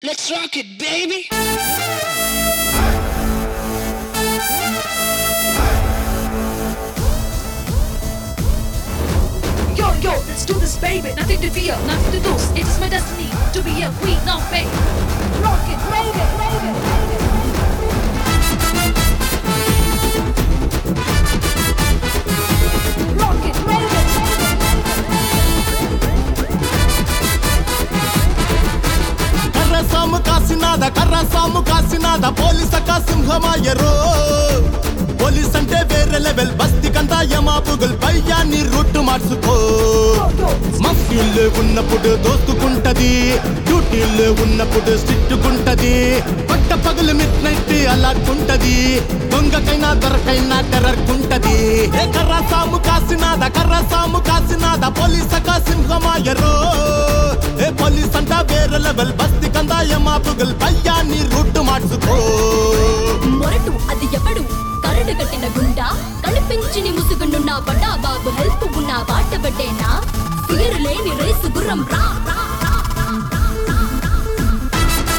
Let's rock it, baby. Yo, yo, let's do this, baby. Nothing to fear, nothing to lose. It is my destiny to be a queen now, baby. Rock it, roll it, roll it, roll it. Rock it, roll it, కర్ర సాము కాసినాద కర్ర సాము కాసినాద పోలీసక సింహమాయరో police అంటే వేరే level బస్తి కంతా యమాపుగుల్ పయ్యాన్ని route మార్చుకో మఫ్యూల్లో ఉన్నప్పుడు దోస్తుకుంటది డ్యూటీల్లో ఉన్నప్పుడు స్టిట్టుకుంటది పట్ట పగులు మిడ్ నైట్ అలాగుంటది దొంగకైనా దొరకైనా టెర్రర్కుంటది ఏ కర్ర సాము కాసినాద కర్ర సాము కాసినాద పోలీసక సింహమాయరో ఏ పోలీస్ అంట వేరే లెవెల్ బస్తి కందాయ మాపుగల్ పయ్యాన్ని రూట్ మార్చుకో మొరటు అది ఎవడు కరడు కట్టిన గుండా కనిపించిని ముసుగునున్న బడా బాబు హెల్ప్ ఉన్న బాట పడ్డేనా ఫియర్ లేని రేసు గుర్రం రా రా, రా, రా, రా, రా, రా.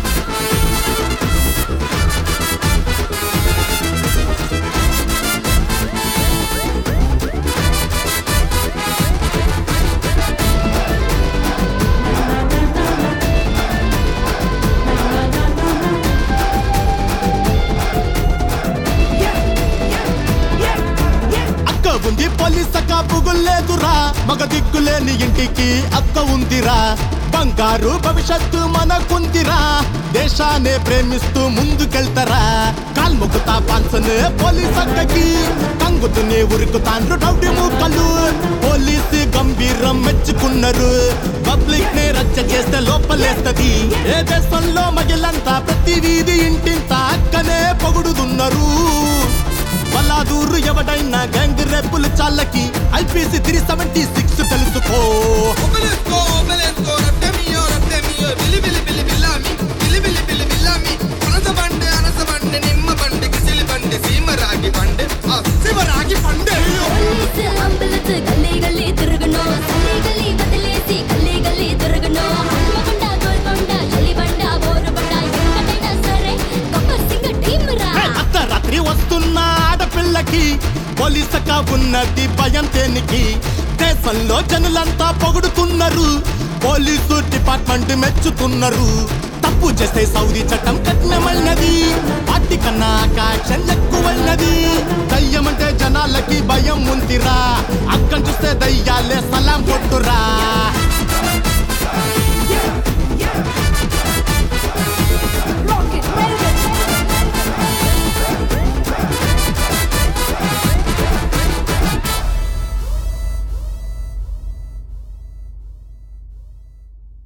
అక్క ఉంది పోలీస్ అక్క పుగుల్లేదురా మగ దిక్కులేని ఇంటికి అక్క ఉందిరా బంగారు భవిష్యత్తు మనకుందిరా దేశాన్ని ప్రేమిస్తూ ముందుకెళ్తారా కాల్ముకుతా పాల్సనే పోలీస్ అక్కకి కంగుతునే ఉరుకుతాండ్రు రౌడీ ముక్కలు పోలీసు గంభీరం మెచ్చుకున్నారు పబ్లిక్ ని రచ్చ చేస్తే లోపలేస్తది ఏ దేశంలో మహిళంతా ప్రతి వీధి ఇంటింత అక్కనే పొగుడుతున్నారు బలాదూరు ఎవడైనా గ్యాంగ్ రేపులు చాలకి ఐపీసీ త్రీ సెవెంటీ సిక్స్ తెలుసుకో Obelisco, obelisco, రట్టె మియో, రట్టె మియో, బిలి బిలి బిలి బిల్లామి, బిలి బిలి బిలి బిల్లామి. పనస బండి, అనస బండి, నిమ్మ బండి, కిసిలి బండి, సీమ రాగి బండి, ఆ శివ రాగి పండే. పోలీసు అంబులెన్స్ గల్లీ గల్లీ తిరుగును గల్లీ గల్లీ వదిలేసి గల్లీ గల్లీ తిరుగును హన్మకొండ గోల్కొండ చలిబండ బోరుబండ ఎక్కడైనా సరే గబ్బర్ సింగ్ టీమ్ రా హే, అర్ధరాత్రి వస్తున్న ఆడపిల్లకి పోలీసక ఉన్నది భయం తేనికి దేశంలో జనులంతా పొగుడుతున్నారు పోలీసు డిపార్ట్మెంట్ మెచ్చుతున్నారు తప్పు చేస్తే సౌదీ చట్టం కఠినమైనది వాటి కన్నా యాక్షన్ ఎక్కువైనది దయ్యం అంటే జనాలకి భయం ఉందిరా అక్కని చూస్తే దయ్యాలే సలాం కొట్టురా